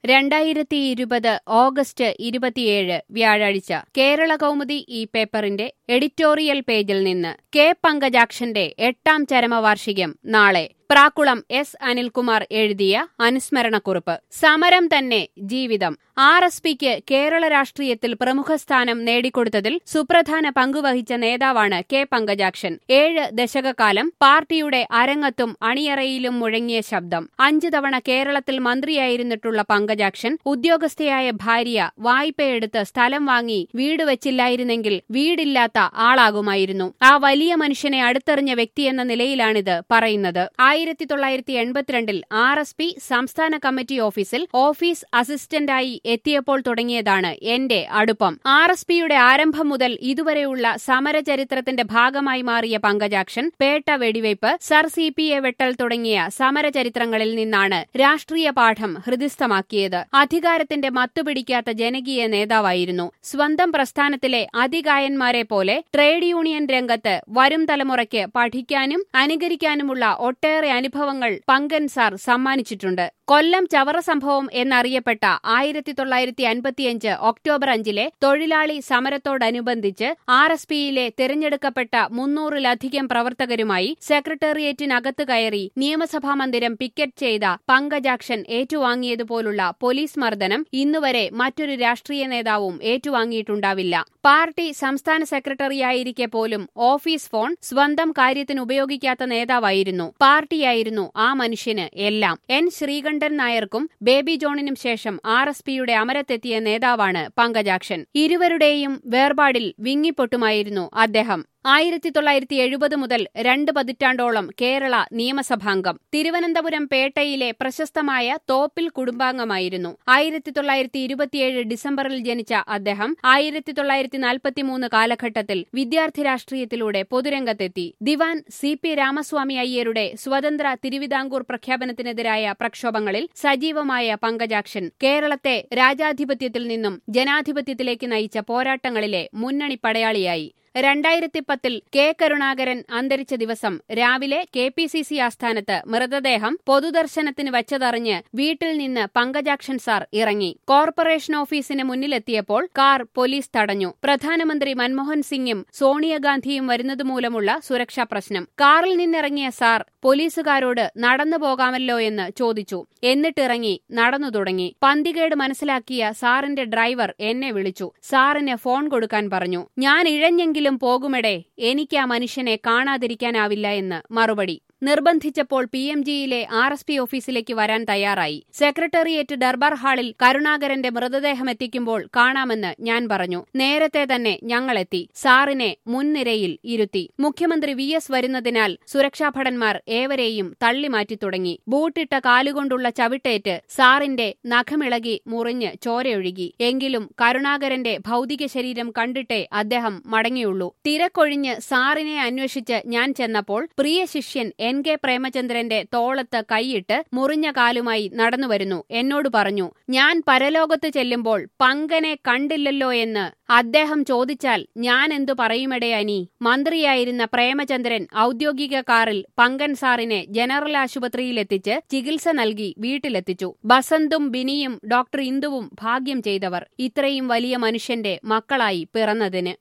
രണ്ടായിരത്തി ഇരുപത് ഓഗസ്റ്റ് ഇരുപത്തിയേഴ് വ്യാഴാഴ്ച കേരള കൗമുദി ഈ പേപ്പറിന്റെ എഡിറ്റോറിയൽ പേജിൽ നിന്ന് കെ പങ്കജാക്ഷന്റെ എട്ടാം ചരമവാർഷികം നാളെ പ്രാക്കുളം എസ് അനിൽകുമാർ എഴുതിയ അനുസ്മരണക്കുറിപ്പ് സമരം തന്നെ ജീവിതം ആർ എസ് പിക്ക് കേരള രാഷ്ട്രീയത്തിൽ പ്രമുഖ സ്ഥാനം നേടിക്കൊടുത്തതിൽ സുപ്രധാന പങ്കുവഹിച്ച നേതാവാണ് കെ പങ്കജാക്ഷൻ ഏഴ് ദശകക്കാലം പാർട്ടിയുടെ അരങ്ങത്തും അണിയറയിലും മുഴങ്ങിയ ശബ്ദം അഞ്ചു തവണ കേരളത്തിൽ മന്ത്രിയായിരുന്നിട്ടുള്ള പങ്കജാക്ഷൻ ഉദ്യോഗസ്ഥയായ ഭാര്യ വായ്പയെടുത്ത് സ്ഥലം വാങ്ങി വീട് വെച്ചില്ലായിരുന്നെങ്കിൽ വീടില്ലാത്ത ആളാകുമായിരുന്നു ആ വലിയ മനുഷ്യനെ അടുത്തെറിഞ്ഞ വ്യക്തിയെന്ന നിലയിലാണിത് പറയുന്നത് ആയിരത്തി തൊള്ളായിരത്തി എൺപത്തിരണ്ടിൽ ആർ എസ് പി സംസ്ഥാന കമ്മിറ്റി ഓഫീസിൽ ഓഫീസ് അസിസ്റ്റന്റായി എത്തിയപ്പോൾ തുടങ്ങിയതാണ് എന്റെ അടുപ്പം ആർ എസ് പിയുടെ ആരംഭം മുതൽ ഇതുവരെയുള്ള സമരചരിത്രത്തിന്റെ ഭാഗമായി മാറിയ പങ്കജാക്ഷൻ പേട്ട വെടിവയ്പ് സർ സി പി എ വെട്ടൽ തുടങ്ങിയ സമരചരിത്രങ്ങളിൽ നിന്നാണ് രാഷ്ട്രീയ പാഠം ഹൃദിസ്ഥമാക്കിയത് അധികാരത്തിന്റെ മത്തുപിടിക്കാത്ത ജനകീയ നേതാവായിരുന്നു സ്വന്തം പ്രസ്ഥാനത്തിലെ അതികായന്മാരെ പോലെ ട്രേഡ് യൂണിയൻ രംഗത്ത് വരും തലമുറയ്ക്ക് പഠിക്കാനും അനുകരിക്കാനുമുള്ള ഒട്ടേറെ അനുഭവങ്ങൾ പങ്കൻ സാർ സമ്മാനിച്ചിട്ടുണ്ട് കൊല്ലം ചവറ സംഭവം എന്നറിയപ്പെട്ട ആയിരത്തി തൊള്ളായിരത്തി അൻപത്തിയഞ്ച് ഒക്ടോബർ അഞ്ചിലെ തൊഴിലാളി സമരത്തോടനുബന്ധിച്ച് ആർ എസ് പിയിലെ തിരഞ്ഞെടുക്കപ്പെട്ട മുന്നൂറിലധികം പ്രവർത്തകരുമായി സെക്രട്ടേറിയറ്റിനകത്ത് കയറി നിയമസഭാ മന്ദിരം പിക്കറ്റ് ചെയ്ത പങ്കജാക്ഷൻ ഏറ്റുവാങ്ങിയതുപോലുള്ള പോലീസ് മർദ്ദനം ഇന്നുവരെ മറ്റൊരു രാഷ്ട്രീയ നേതാവും ഏറ്റുവാങ്ങിയിട്ടുണ്ടാവില്ല പാർട്ടി സംസ്ഥാന സെക്രട്ടറിയായിരിക്കെ പോലും ഓഫീസ് ഫോൺ സ്വന്തം കാര്യത്തിന് ഉപയോഗിക്കാത്ത നേതാവായിരുന്നു പാർട്ടിയായിരുന്നു ആ മനുഷ്യന് എല്ലാം എൻ ശ്രീകണ്ഠൻ നായർക്കും ബേബി ജോണിനും ശേഷം ആർ എസ് പിയുടെ അമരത്തെത്തിയ നേതാവാണ് പങ്കജാക്ഷൻ ഇരുവരുടെയും വേർപാടിൽ വിങ്ങിപ്പൊട്ടുമായിരുന്നു അദ്ദേഹം ആയിരത്തി തൊള്ളായിരത്തി എഴുപത് മുതൽ രണ്ട് പതിറ്റാണ്ടോളം കേരള നിയമസഭാംഗം തിരുവനന്തപുരം പേട്ടയിലെ പ്രശസ്തമായ തോപ്പിൽ കുടുംബാംഗമായിരുന്നു ആയിരത്തി തൊള്ളായിരത്തി ഇരുപത്തിയേഴ് ഡിസംബറിൽ ജനിച്ച അദ്ദേഹം ആയിരത്തി തൊള്ളായിരത്തി നാൽപ്പത്തിമൂന്ന് കാലഘട്ടത്തിൽ വിദ്യാർത്ഥി രാഷ്ട്രീയത്തിലൂടെ പൊതുരംഗത്തെത്തി ദിവാൻ സി പി രാമസ്വാമി അയ്യരുടെ സ്വതന്ത്ര തിരുവിതാംകൂർ പ്രഖ്യാപനത്തിനെതിരായ പ്രക്ഷോഭങ്ങളിൽ സജീവമായ പങ്കജാക്ഷൻ കേരളത്തെ രാജാധിപത്യത്തിൽ നിന്നും ജനാധിപത്യത്തിലേക്ക് നയിച്ച പോരാട്ടങ്ങളിലെ മുന്നണി പടയാളിയായി രണ്ടായിരത്തി പത്തിൽ കെ കരുണാകരൻ അന്തരിച്ച ദിവസം രാവിലെ കെ പി സി സി ആസ്ഥാനത്ത് മൃതദേഹം പൊതുദർശനത്തിന് വച്ചതറിഞ്ഞ് വീട്ടിൽ നിന്ന് പങ്കജാക്ഷൻ സാർ ഇറങ്ങി കോർപ്പറേഷൻ ഓഫീസിന് മുന്നിലെത്തിയപ്പോൾ കാർ പോലീസ് തടഞ്ഞു പ്രധാനമന്ത്രി മൻമോഹൻ സിംഗും സോണിയാഗാന്ധിയും വരുന്നതുമൂലമുള്ള സുരക്ഷാ പ്രശ്നം കാറിൽ നിന്നിറങ്ങിയ സാർ പോലീസുകാരോട് നടന്നു പോകാമല്ലോ എന്ന് ചോദിച്ചു എന്നിട്ടിറങ്ങി നടന്നു തുടങ്ങി പന്തികേട് മനസ്സിലാക്കിയ സാറിന്റെ ഡ്രൈവർ എന്നെ വിളിച്ചു സാറിന് ഫോൺ കൊടുക്കാൻ പറഞ്ഞു ഞാൻ ഇഴഞ്ഞെങ്കിൽ എങ്കിലും പോകുമെടേ എനിക്ക് ആ മനുഷ്യനെ കാണാതിരിക്കാനാവില്ല എന്ന് മറുപടി നിർബന്ധിച്ചപ്പോൾ പി എം ജിയിലെ ആർ എസ് പി ഓഫീസിലേക്ക് വരാൻ തയ്യാറായി സെക്രട്ടേറിയറ്റ് ദർബാർ ഹാളിൽ കരുണാകരന്റെ മൃതദേഹം എത്തിക്കുമ്പോൾ കാണാമെന്ന് ഞാൻ പറഞ്ഞു നേരത്തെ തന്നെ ഞങ്ങളെത്തി സാറിനെ മുൻനിരയിൽ ഇരുത്തി മുഖ്യമന്ത്രി വി എസ് വരുന്നതിനാൽ സുരക്ഷാഭടന്മാർ ഏവരെയും തള്ളിമാറ്റി തുടങ്ങി ബൂട്ടിട്ട കാലുകൊണ്ടുള്ള ചവിട്ടേറ്റ് സാറിന്റെ നഖമിളകി മുറിഞ്ഞ് ചോരയൊഴുകി എങ്കിലും കരുണാകരന്റെ ഭൗതിക ശരീരം കണ്ടിട്ടേ അദ്ദേഹം മടങ്ങിയുള്ളൂ തിരക്കൊഴിഞ്ഞ് സാറിനെ അന്വേഷിച്ച് ഞാൻ ചെന്നപ്പോൾ പ്രിയ ശിഷ്യൻ എൻ കെ പ്രേമചന്ദ്രന്റെ തോളത്ത് കൈയിട്ട് മുറിഞ്ഞ കാലുമായി നടന്നുവരുന്നു എന്നോട് പറഞ്ഞു ഞാൻ പരലോകത്ത് ചെല്ലുമ്പോൾ പങ്കനെ കണ്ടില്ലല്ലോ എന്ന് അദ്ദേഹം ചോദിച്ചാൽ ഞാൻ എന്തു പറയുമെടേ അനി മന്ത്രിയായിരുന്ന പ്രേമചന്ദ്രൻ ഔദ്യോഗിക കാറിൽ പങ്കൻ സാറിനെ ജനറൽ ആശുപത്രിയിലെത്തിച്ച് ചികിത്സ നൽകി വീട്ടിലെത്തിച്ചു ബസന്തും ബിനിയും ഡോക്ടർ ഇന്ദുവും ഭാഗ്യം ചെയ്തവർ ഇത്രയും വലിയ മനുഷ്യന്റെ മക്കളായി പിറന്നതിന്